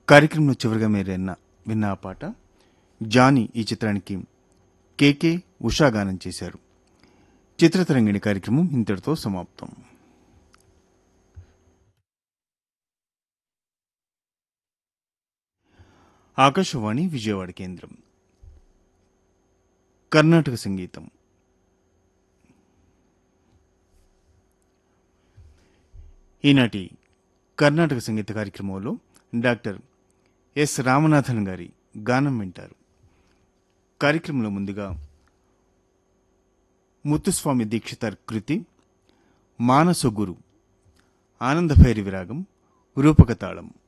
కార్యక్రమంలో చివరిగా మీరు విన్న విన్న ఆ పాట జానీ ఈ చిత్రానికి కేకే ఉషా గానం చేశారు చిత్రతరంగిణి కార్యక్రమం ఇంతటితో సమాప్తం ఆకాశవాణి విజయవాడ కేంద్రం కర్ణాటక సంగీతం ఈనాటి కర్ణాటక సంగీత కార్యక్రమంలో డాక్టర్ ఎస్ రామనాథన్ గారి గానం వింటారు కార్యక్రమంలో ముందుగా ముత్తుస్వామి దీక్షితార్ కృతి మానస గురు ఆనందభైరి విరాగం రూపక తాళం